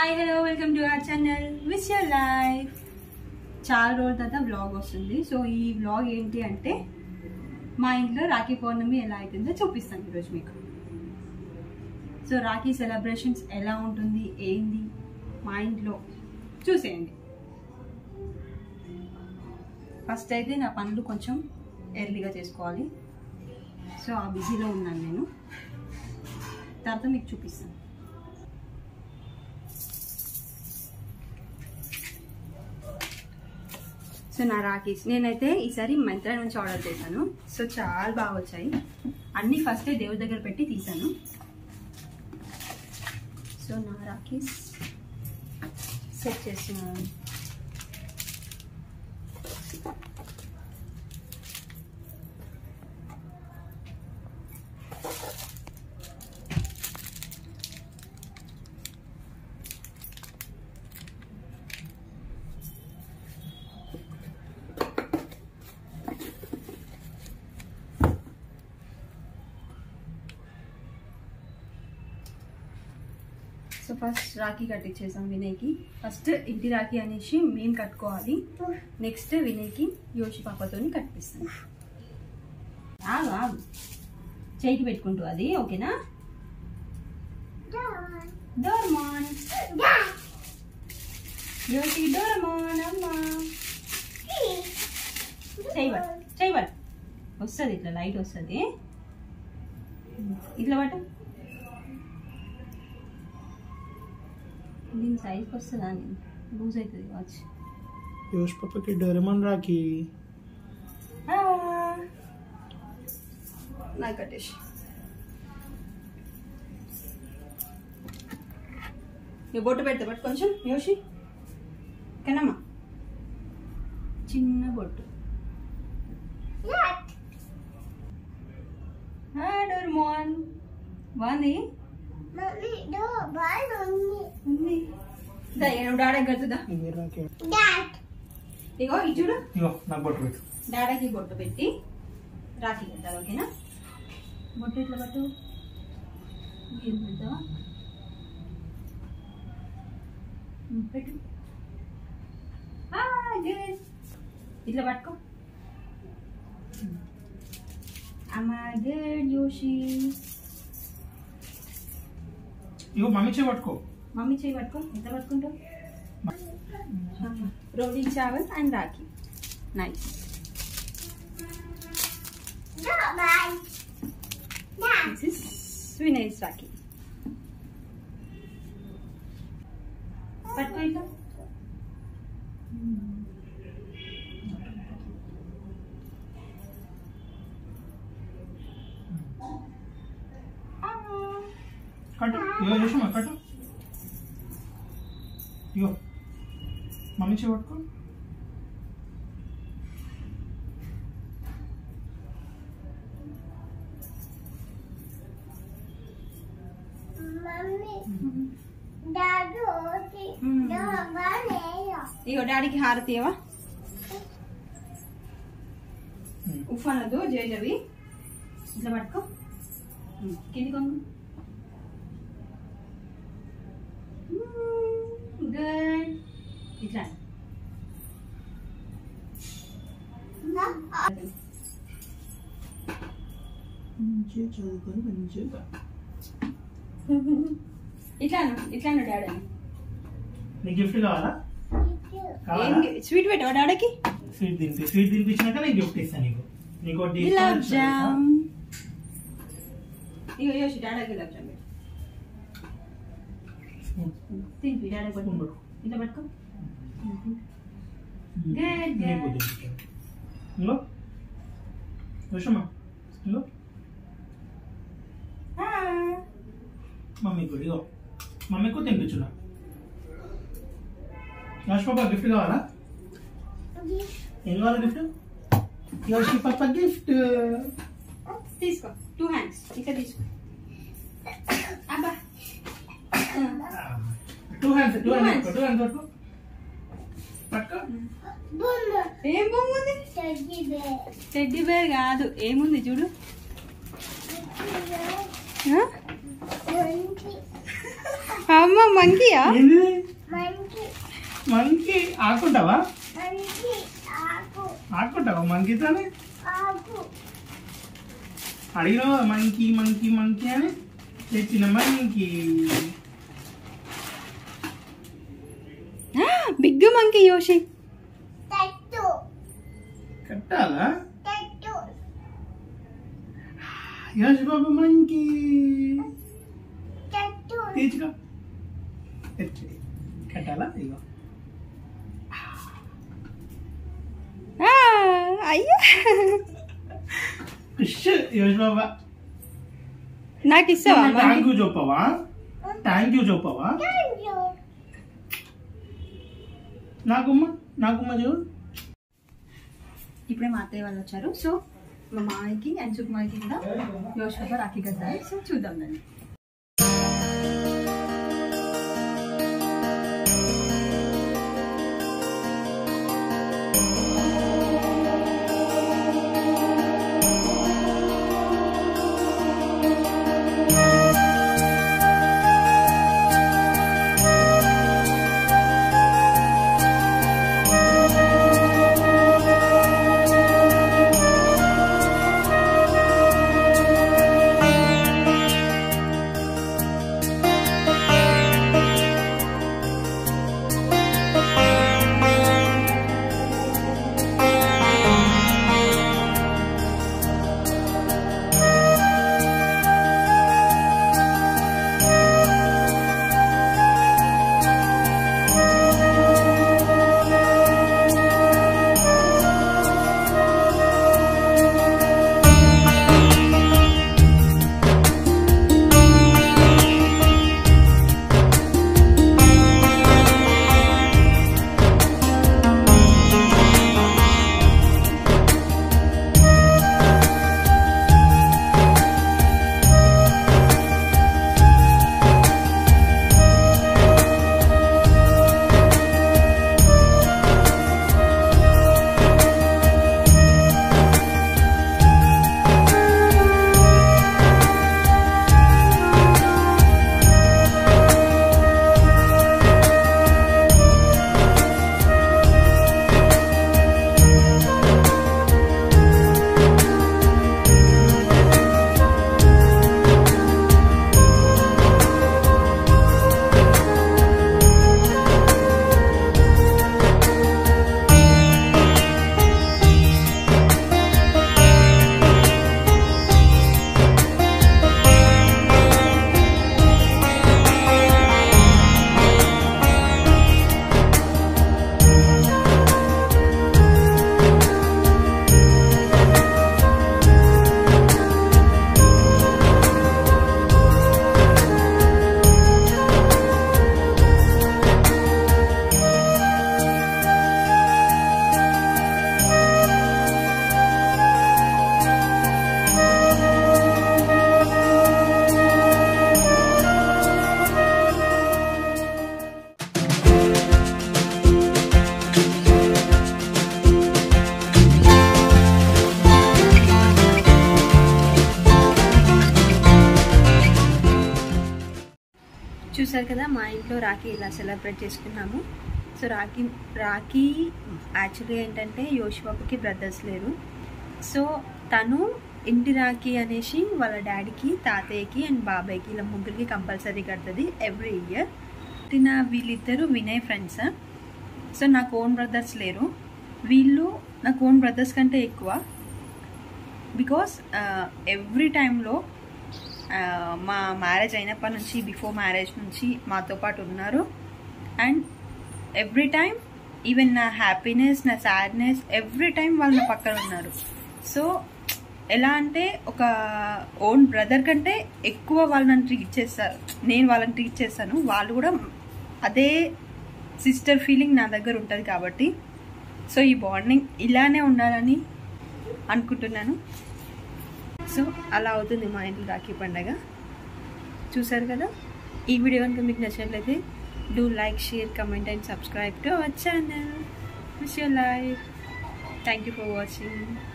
Hi hello welcome to our channel wish your life చాలా రోజుల తర్వాత వ్లాగ్ వస్తుంది సో ఈ వ్లాగ్ ఏంటి అంటే మా ఇంట్లో రాఖీ పౌర్ణమి ఎలా అవుతుందో చూపిస్తాను ఈరోజు మీకు సో రాఖీ సెలబ్రేషన్స్ ఎలా ఉంటుంది ఏంది మా ఇంట్లో చూసేయండి ఫస్ట్ అయితే నా పనులు కొంచెం ఎర్లీగా చేసుకోవాలి సో ఆ బిజీలో ఉన్నాను నేను తర్వాత మీకు చూపిస్తాను సో నా రాఖీస్ నేనైతే ఈసారి మంత్రా నుంచి ఆర్డర్ చేశాను సో చాలా బాగా వచ్చాయి అన్నీ ఫస్టే దేవుడి దగ్గర పెట్టి తీసాను సో నా రాఖీస్ సెట్ చేస్తున్నాను సో ఫస్ట్ రాఖీ కట్టించేసాం వినయ్కి ఫస్ట్ ఇంటి రాఖీ అనేసి మేము కట్టుకోవాలి నెక్స్ట్ వినయ్కి యోషి పాపతోని కట్టిస్తాం ఆగు ఆగు చేయికి పెట్టుకుంటూ అది ఓకేనా డోర్మాన్ యోషి డోర్మాన్ అమ్మా చేయబట్ చేయబట్ వస్తుంది ఇట్లా లైట్ వస్తుంది ఇట్లా పట్టు దీని సైజ్కి వస్తుందా నేను లూజ్ అవుతుంది వాచ్ యోష్ పాపకి డోరెమాన్ రాకి నాకు కట్టేసి ఇక బొట్టు పెడతా బట్ కొంచెం యోషి కనమ్మా చిన్న బొట్టు డోర్మోన్ బాగుంది ఉంది దా నేను డాడకి కట్టుదా ఇది రాకి ఇగో ఇది చూడు ఇగో నాకు బొట్టు పెట్టు డాడకి బొట్టు పెట్టి రాఖీ కట్టాలి ఓకేనా బొట్టు ఇట్లా పట్టు ఇది పెడతావా ఉమ్, పెట్టు ఆ, good. ఇట్లా పట్టుకో అమ్మా గుడ్ యోషి ఇగో మమ్మీ చేయి పట్టుకో మమ్మీ చేయి పట్టుకో ఎంత పట్టుకుంటావు rolling chawal and rakhi nice this is Vinay's rakhi పట్టుకో ఇట్లా కట్టు ఇగో యోషమ్మా కట్టు ఇగో మమ్మీ చేయి పట్టుకో ఇగో డాడీకి హారతి ఇవ్వవా ఉమ్. ఉఫ్ అనదు జేజవి ఇట్లా పట్టుకో ఉమ్, కింది కొంగు గుడ్ ఇట్లా మంచిగా చదువుకొని మంచిగా ఇట్లాను ఇట్లాను డాడీ నీకు గిఫ్ట్ కావాలా ఏం కావాలా స్వీట్ పెట్టవా డాడీకి స్వీట్ తినిపి స్వీట్ తినిపించినాక నేను గిఫ్ట్ ఇస్తాను నీకు నీకు ఒకటి గులాబ్ ఇస్తాను, జామ్ ఇగో యోషి డాడీ గులాబ్ జామ్ పెట్టు స్పూన్. తినిపి డాడీ స్పూన్ పట్టుకో పట్టుకో. ఇట్లా పట్టుకో ఉమ్. Good, నీకు good. తినిపించాను. ఇంకో యోషమ్మా ఇంకో మమ్మీ కూడా ఇగో మమ్మీకు తినిపించున్నా యాష్ పాప గిఫ్ట్ కావాలా ఏం కావాలి గిఫ్ట్ యాష్ పాప గిఫ్ట్ తీసుకో టూ హ్యాండ్స్ ఇట్లా తీసుకో అబ్బా two hands two Two hands hands. Two hands పట్టుకో పట్టుకో ఏం బొమ్మ ఉంది టెడ్డీ బేర్ కాదు ఏముంది చూడు ఆ? అమ్మ మంకీయా ఏంది మంకీ ఆకుంటావా ఆకుంటావా మంకీతోనే అడిగినావా మంకీ మంకీ మంకీ అని తెచ్చిన మంకీ బిగ్ మంకీ యోషి కట్టాలా యశ్ బాబు మంకీ తీర్చుకో తెచ్చు. కట్టాలా ఇగో ఆ, అయ్యా ఖుష్ యశ్ బాబా నాకు ఇస్తావా థ్యాంక్ యూ చెప్పవా థ్యాంక్ యూ చెప్పవా నాకుమ్మ నాకుమ్మ చూడు ఇప్పుడే మా అత్తయ్య వాళ్ళు వచ్చారు సో మా మామయ్యకి అండ్ సుకుమార్కి కూడా యోషిక రాఖీ కట్టాలి సో చూద్దాం దాన్ని చూసారు కదా మా ఇంట్లో రాఖీ ఇలా సెలబ్రేట్ చేసుకున్నాము సో రాఖీ రాఖీ యాక్చువల్గా ఏంటంటే యోషి బాబుకి బ్రదర్స్ లేరు సో తను ఇంటి రాఖీ అనేసి వాళ్ళ డాడీకి తాతయ్యకి అండ్ బాబాయ్కి ఇలా ముగ్గురికి కంపల్సరీ కడుతుంది ఎవ్రీ ఇయర్ పుట్టిన వీళ్ళిద్దరు వినయ్ ఫ్రెండ్స్ సో నాకు ఓన్ బ్రదర్స్ లేరు వీళ్ళు నాకు ఓన్ బ్రదర్స్ కంటే ఎక్కువ బికాస్ ఎవ్రీ టైంలో మా మ్యారేజ్ అయినప్పటి నుంచి బిఫోర్ మ్యారేజ్ నుంచి మాతో పాటు ఉన్నారు అండ్ ఎవ్రీ టైం ఈవెన్ నా హ్యాపీనెస్ నా సాడ్నెస్ ఎవ్రీ టైం వాళ్ళు నా పక్కన ఉన్నారు సో ఎలా అంటే ఒక ఓన్ బ్రదర్ కంటే ఎక్కువ వాళ్ళు నన్ను ట్రీట్ చేస్తారు నేను వాళ్ళని ట్రీట్ చేస్తాను వాళ్ళు కూడా అదే సిస్టర్ ఫీలింగ్ నా దగ్గర ఉంటుంది కాబట్టి సో ఈ బాండింగ్ ఇలానే ఉండాలని అనుకుంటున్నాను సో అలా అవుతుంది మా ఇంట్లో రాఖీ పండగ చూసారు కదా ఈ వీడియో కనుక మీకు నచ్చినట్లయితే do like share comment and subscribe to our channel wish you life thank you for watching